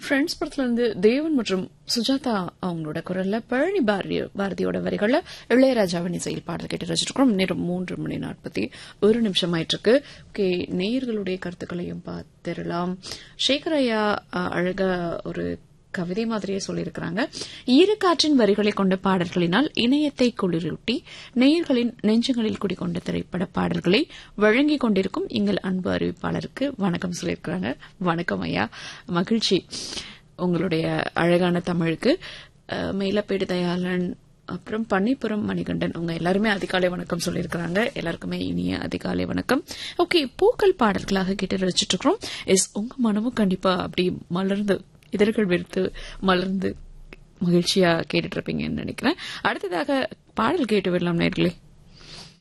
friends படத்துல இருந்து தேவன் மற்றும் சுஜாதா அவங்களோட குரல்ல பழனி பாரதி பாரதியோட வரிகள்ல இளையராஜாவின் இசையில் பாடல் கேட்டு ரசிச்சிருக்கிறோம் நேரம் மூன்று மணி நாற்பத்தி ஒரு நிமிஷம் ஆயிட்டு இருக்கு ஓகே நேயர்களுடைய கருத்துக்களையும் பார்த்திடலாம் சேகர் ஐயா அஹ், அழகா ஒரு கவிதை மாதிரியே சொல்லியிருக்கிறாங்க ஈரக்காற்றின் வரிகளை கொண்ட பாடல்களினால் இணையத்தை குளிரூட்டி நேயர்களின் நெஞ்சங்களில் குடிக்கொண்ட திரைப்பட பாடல்களை வழங்கிக் கொண்டிருக்கும் எங்கள் அன்பு அறிவிப்பாளருக்கு வணக்கம் சொல்லியிருக்கிறாங்க வணக்கம் ஐயா மகிழ்ச்சி உங்களுடைய அழகான தமிழுக்கு அஹ், மேலப்பேடு தயாளன் அப்புறம் பன்னிப்புறம் மணிகண்டன் உங்க எல்லாருமே அதிகாலை வணக்கம் சொல்லியிருக்கிறாங்க எல்லாருக்குமே இனிய அதிகாலை வணக்கம் ஓகே பூக்கள் பாடல்களாக கேட்டு ரசிச்சிட்டு இருக்கிறோம் எஸ் உங்க மனமும் கண்டிப்பா அப்படி மலர்ந்து இதழ்கள் வெறுத்து மலர்ந்து மகிழ்ச்சியா கேட்டுட்டு இருப்பீங்கன்னு நினைக்கிறேன் அடுத்ததாக பாடல் கேட்டு விடலாம் நேர்களே